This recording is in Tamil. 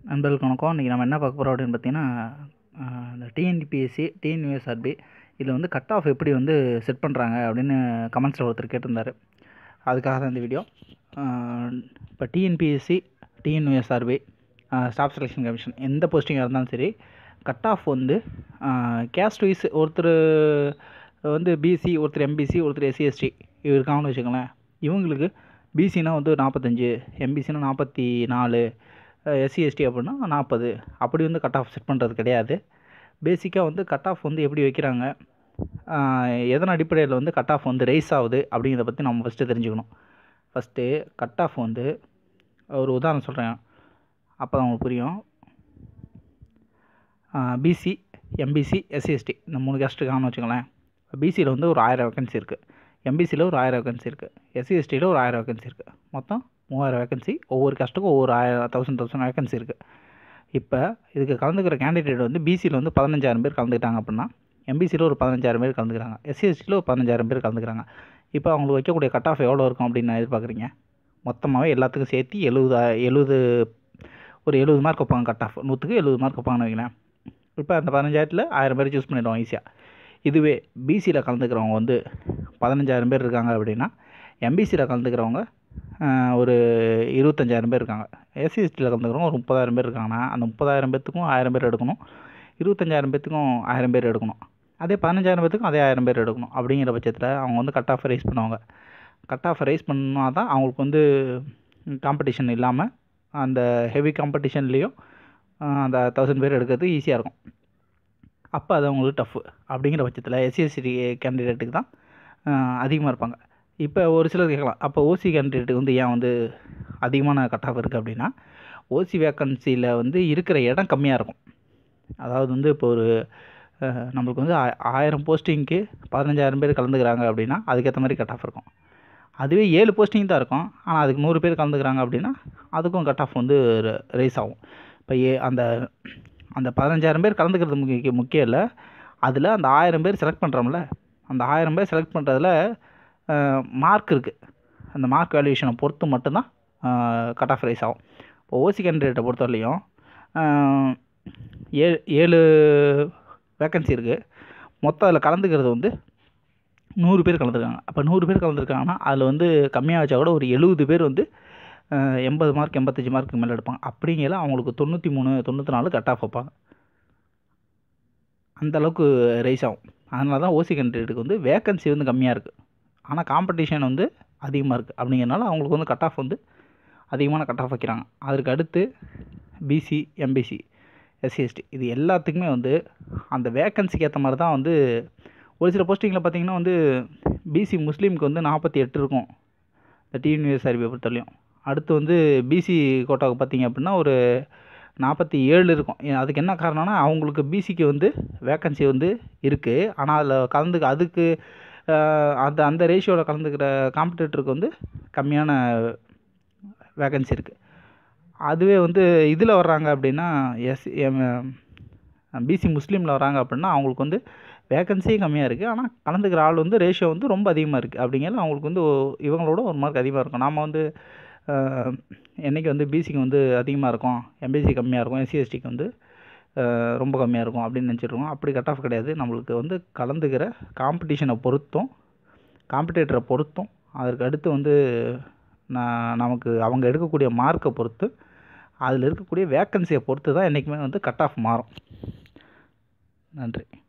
நண்பர்களுக்கு வணக்கம் இன்றைக்கி நம்ம என்ன பார்க்க போகிறோம் அப்படின்னு பார்த்தீங்கன்னா இந்த டிஎன்பிஎஸ்சி டிஎன்யூஎஸ்ஆர்பி இதில் வந்து கட் ஆஃப் எப்படி வந்து செட் பண்ணுறாங்க அப்படின்னு கமெண்ட்ஸில் ஒருத்தர் கேட்டிருந்தாரு அதுக்காக தான் இந்த வீடியோ இப்போ TNPSC TNUSRB staff selection commission எந்த போஸ்டிங்காக இருந்தாலும் சரி கட் ஆஃப் வந்து கேஸ்ட் வைஸ் ஒருத்தர் வந்து பிசி ஒருத்தர் எம்பிசி ஒருத்தர் எஸ்சி எஸ்டி இவர் இருக்காங்கன்னு வச்சுக்கோங்களேன் இவங்களுக்கு பிசினா வந்து நாற்பத்தஞ்சு எம்பிசினா நாற்பத்தி நாலு எஸ்சி எஸ்டி அப்படின்னா நாற்பது அப்படி வந்து கட் ஆஃப் செட் பண்ணுறது கிடையாது பேசிக்காக வந்து கட் ஆஃப் வந்து எப்படி வைக்கிறாங்க எதன் அடிப்படையில் வந்து கட் ஆஃப் வந்து ரைஸ் ஆகுது அப்படிங்கிறத பற்றி நம்ம ஃபஸ்ட்டு தெரிஞ்சுக்கணும் ஃபஸ்ட்டு கட் ஆஃப் வந்து ஒரு உதாரணம் சொல்கிறேன் அப்போ தான் உங்களுக்கு புரியும் பிசி எம்பிசி எஸ்சி எஸ்டி இந்த மூணு கேஸ்ட்டுக்கானு வச்சுக்கோங்களேன் பிசியில் வந்து ஒரு ஆயிரம் வேக்கன்சி இருக்குது எம்பிசியில் ஒரு ஆயிரம் வேக்கன்சி இருக்குது எஸ்சி எஸ்டியில் ஒரு ஆயிரம் வேக்கன்சி இருக்குது மொத்தம் மூவாயிரம் வேக்கன்சி ஒவ்வொரு கேஸ்ட்டுக்கும் ஒவ்வொரு ஆயிரம் தௌசண்ட் தௌசண்ட் வேக்கன்சி இருக்குது இப்போ இதுக்கு கலந்துக்கிற கேண்டிடேட் வந்து பிசியில் வந்து பதினஞ்சாயிரம் பேர் கலந்துக்கிட்டாங்க அப்படின்னா எம்பிசியில் ஒரு பதினஞ்சாயிரம் பேர் கலந்துக்கிறாங்க எஸ்சி எஸ்டியில் ஒரு பதினஞ்சாயிரம் பேர் கலந்துக்கிறாங்க இப்போ அவங்களுக்கு வைக்கக்கூடிய கட் ஆஃப் எவ்வளோ இருக்கும் அப்படின்னு நான் எதிர்பார்க்குறீங்க மொத்தமாகவே எல்லாத்துக்கும் சேர்த்து எழுபது எழுபது ஒரு எழுபது மார்க் வைப்பாங்க கட் ஆஃப் நூற்றுக்கு எழுபது மார்க் வைப்பாங்கன்னு வைங்களேன் இப்போ அந்த பதினஞ்சாயிரத்தில் ஆயிரம் பேர் சூஸ் பண்ணிடுவோம் ஈஸியாக இதுவே பிசியில் கலந்துக்கிறவங்க வந்து பதினஞ்சாயிரம் பேர் இருக்காங்க அப்படின்னா எம்பிசியில் கலந்துக்கிறவங்க ஒரு இருபத்தஞ்சாயிரம் பேர் இருக்காங்க எஸ்சி எஸ்டியில் கலந்துக்கிறவங்க ஒரு முப்பதாயிரம் பேர் இருக்காங்கன்னா அந்த முப்பதாயிரம் பேர்த்துக்கும் ஆயிரம் பேர் எடுக்கணும் இருபத்தஞ்சாயிரம் பேர்த்துக்கும் ஆயிரம் பேர் எடுக்கணும் அதே பதினஞ்சாயிரம் பேர்த்துக்கும் அதே ஆயிரம் பேர் எடுக்கணும் அப்படிங்கிற பட்சத்தில் அவங்க வந்து கட் ஆஃப் ரைஸ் பண்ணுவாங்க கட் ஆஃப் ரைஸ் பண்ணால் தான் அவங்களுக்கு வந்து காம்படிஷன் இல்லாமல் அந்த ஹெவி காம்படிஷன்லேயும் அந்த தௌசண்ட் பேர் எடுக்கிறது ஈஸியாக இருக்கும் அப்போ அது அவங்களுக்கு டஃப்பு அப்படிங்கிற பட்சத்தில் எஸ்சிஎஸ்சி கேண்டிடேட்டுக்கு தான் அதிகமாக இருப்பாங்க இப்போ ஒரு சிலர் கேட்கலாம் அப்போ ஓசி கேண்டிடேட்டுக்கு வந்து ஏன் வந்து அதிகமான கட் ஆஃப் இருக்குது அப்படின்னா ஓசி வேக்கன்சியில் வந்து இருக்கிற இடம் கம்மியாக இருக்கும் அதாவது வந்து இப்போ ஒரு நம்மளுக்கு வந்து ஆயிரம் போஸ்டிங்க்கு பதினஞ்சாயிரம் பேர் கலந்துக்கிறாங்க அப்படின்னா அதுக்கேற்ற மாதிரி கட் ஆஃப் இருக்கும் அதுவே ஏழு போஸ்டிங் தான் இருக்கும் ஆனால் அதுக்கு நூறு பேர் கலந்துக்கிறாங்க அப்படின்னா அதுக்கும் கட் ஆஃப் வந்து ரைஸ் ஆகும் இப்போ ஏ அந்த அந்த பதினஞ்சாயிரம் பேர் கலந்துக்கிறது முக்கிய முக்கியம் இல்லை அதில் அந்த ஆயிரம் பேர் செலக்ட் பண்ணுறோம்ல அந்த ஆயிரம் பேர் செலக்ட் பண்ணுறதுல மார்க் இருக்குது அந்த மார்க் வேல்யூஷனை பொறுத்து மட்டும்தான் கட் ஆஃப் ரைஸ் ஆகும் இப்போ ஓசி கேண்டிடேட்டை பொறுத்தவரையிலையும் ஏ ஏழு வேக்கன்சி இருக்குது மொத்தம் அதில் கலந்துக்கிறது வந்து நூறு பேர் கலந்துருக்காங்க அப்போ நூறு பேர் கலந்துருக்காங்கன்னா அதில் வந்து கம்மியாக வச்சா கூட ஒரு எழுபது பேர் வந்து எண்பது மார்க் எண்பத்தஞ்சு மார்க்கு மேலே எடுப்பாங்க அப்படிங்கல அவங்களுக்கு தொண்ணூற்றி மூணு தொண்ணூற்றி நாலு கட் ஆஃப் வைப்பாங்க அந்தளவுக்கு ரைஸ் ஆகும் அதனால தான் ஓசி கேண்டிடேட்டுக்கு வந்து வேக்கன்சி வந்து கம்மியாக இருக்குது ஆனால் காம்படிஷன் வந்து அதிகமாக இருக்குது அப்படிங்கிறனால அவங்களுக்கு வந்து கட் ஆஃப் வந்து அதிகமான கட் ஆஃப் வைக்கிறாங்க அதற்கு அடுத்து பிசி எம்பிசி எஸ்சி எஸ்டி இது எல்லாத்துக்குமே வந்து அந்த வேக்கன்சிக்கு ஏற்ற மாதிரி தான் வந்து ஒரு சில போஸ்டிங்கில் பார்த்தீங்கன்னா வந்து பிசி முஸ்லீமுக்கு வந்து நாற்பத்தி எட்டு இருக்கும் இந்த டிஎன்யூஎஸ்ஆர்பியை பொறுத்தவரையும் அடுத்து வந்து பிசி கோட்டாவுக்கு பார்த்தீங்க அப்படின்னா ஒரு நாற்பத்தி ஏழு இருக்கும் அதுக்கு என்ன காரணம்னா அவங்களுக்கு பிசிக்கு வந்து வேக்கன்சி வந்து இருக்குது ஆனால் அதில் கலந்து அதுக்கு அந்த அந்த ரேஷியோவில் கலந்துக்கிற காம்படிட்டருக்கு வந்து கம்மியான வேக்கன்சி இருக்குது அதுவே வந்து இதில் வர்றாங்க அப்படின்னா எஸ் பிசி முஸ்லீமில் வராங்க அப்படின்னா அவங்களுக்கு வந்து வேக்கன்சியும் கம்மியாக இருக்குது ஆனால் கலந்துக்கிற ஆள் வந்து ரேஷியோ வந்து ரொம்ப அதிகமாக இருக்குது அப்படிங்கிறது அவங்களுக்கு வந்து இவங்களோட ஒரு மார்க் அதிகமாக இருக்கும் நாம் வந்து என்றைக்கு வந்து பிசிக்கு வந்து அதிகமாக இருக்கும் எம்பிசி கம்மியாக இருக்கும் எஸ்சி எஸ்டிக்கு வந்து ரொம்ப கம்மியாக இருக்கும் அப்படின்னு நினச்சிருக்கோம் அப்படி கட் ஆஃப் கிடையாது நம்மளுக்கு வந்து கலந்துக்கிற காம்படிஷனை பொறுத்தும் காம்படிட்டரை பொறுத்தும் அதற்கு அடுத்து வந்து நான் நமக்கு அவங்க எடுக்கக்கூடிய மார்க்கை பொறுத்து அதில் இருக்கக்கூடிய வேக்கன்சியை பொறுத்து தான் என்றைக்குமே வந்து கட் ஆஃப் மாறும் நன்றி